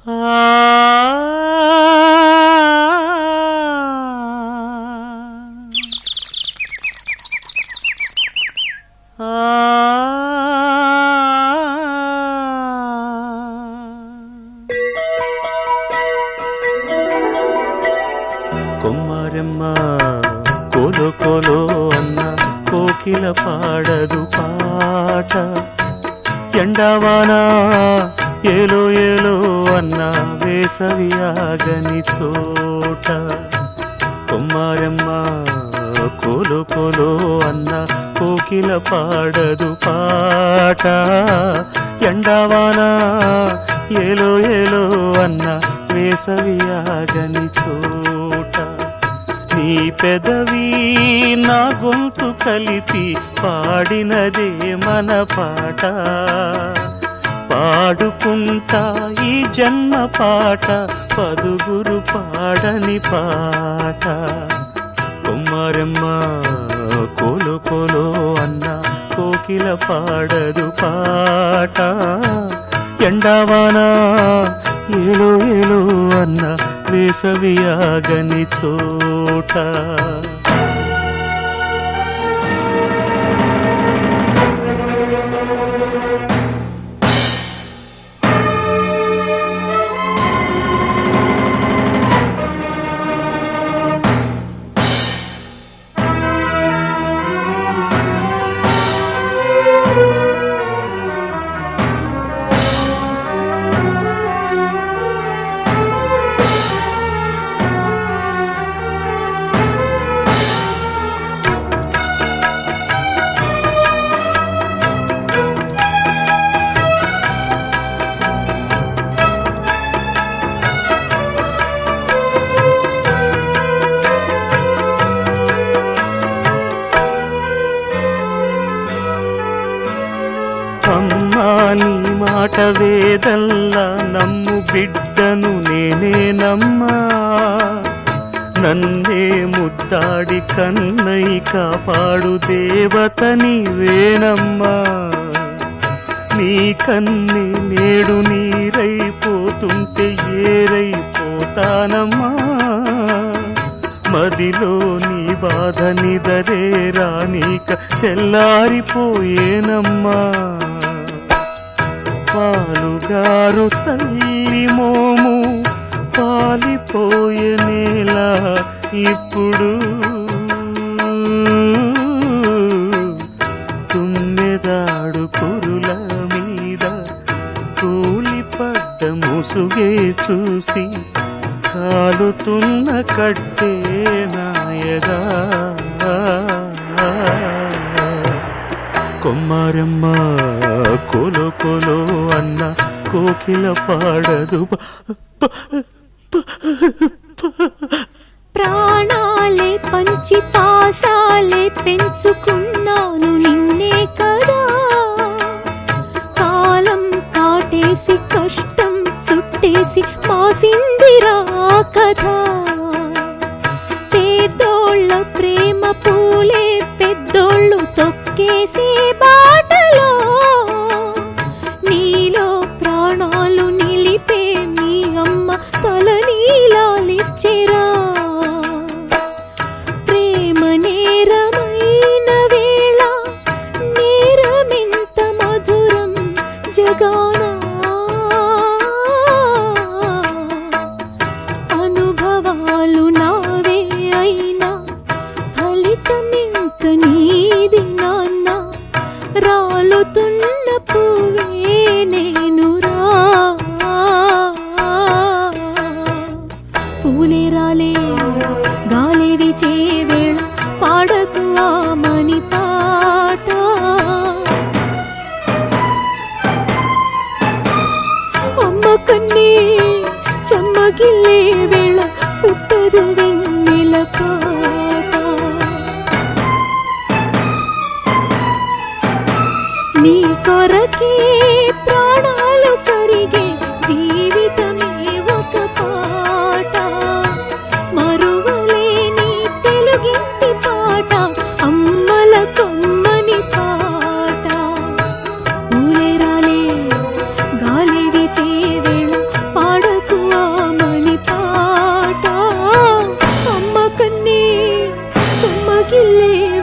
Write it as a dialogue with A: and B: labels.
A: కొమ్మారెమ్మ కోలో కోలో అన్న కోకిల పాడదు పాట ఎండావానా ఏలో ఏలో అన్న వేసవి ఆగని చోట కొమ్మారెమ్మ కోలో కోలో అన్న కోకిల పాడదు పాట ఎండావానా ఏలో ఏలో అన్న వేసవి ఆగని చోట నీ పెదవి నా గొంతు కలిపి పాడినదే మన పాట పాడుకుంటా ఈ జన్మ పాట పదుగురు పాడని పాట కొమ్మారెమ్మ కోలో కోలో అన్న కోకిల పాడదు పాట ఎండావానా ఏలో ఏలో అన్న వేసవి ఆగని చోట అమ్మా నీ మాట వేదల్లా నమ్ము బిడ్డను నేనేనమ్మా నన్నే ముద్దాడి కన్నై కాపాడు దేవత నీవేనమ్మా నీ కన్ని నేడు నీరైపోతుంటే ఏరైపోతానమ్మా మదిలో నీ బాధ నిదరే రానీక తెల్లారిపోయేనమ్మా పాలుగారు తల్లి మోము పాలిపోయే నేల ఇప్పుడు తుమ్మెదాడు కురుల మీద కూలిపడ్డ ముసుగే చూసి కాలుతున్న కట్టే నాయదా కొమ్మారమ్మ కోలో కోలో అన్న కోకిల పాడదు
B: ప్రాణాలే పంచి పాశాలే పెంచుకున్నాను నిన్నే కదా కాలం కాటేసి కష్టం చుట్టేసి మాసిందిరా కథ పేదోళ్ళ ప్రేమ పూలే పెద్దోళ్ళు తొక్కేసే బాటలో నీలో ప్రాణాలు నిలిపే మీ అమ్మ తల నీలాలిచ్చిరా ప్రేమ నేరమైన వేళ నేరమెంత మధురం జగానా అనుభవాలు నావే అయినా ఫలితమింక నీది నాన్న రాలుతున్న పువ్వే నేను రా పూలే రాలే గాలి విచే వేళ పాడకు ఆ మని పాట అమ్మ కన్నీ చెమ్మగిల్లే వేళ పుట్టదు వెన్నెల పాట నీ కొరకే ప్రాణాలు కరిగే జీవితమే ఒక పాట మరువలేని తెలుగింటి పాట అమ్మల కొమ్మని పాట ఊలే రాలే గాలి విచే వేళ పాడకు పిల్లే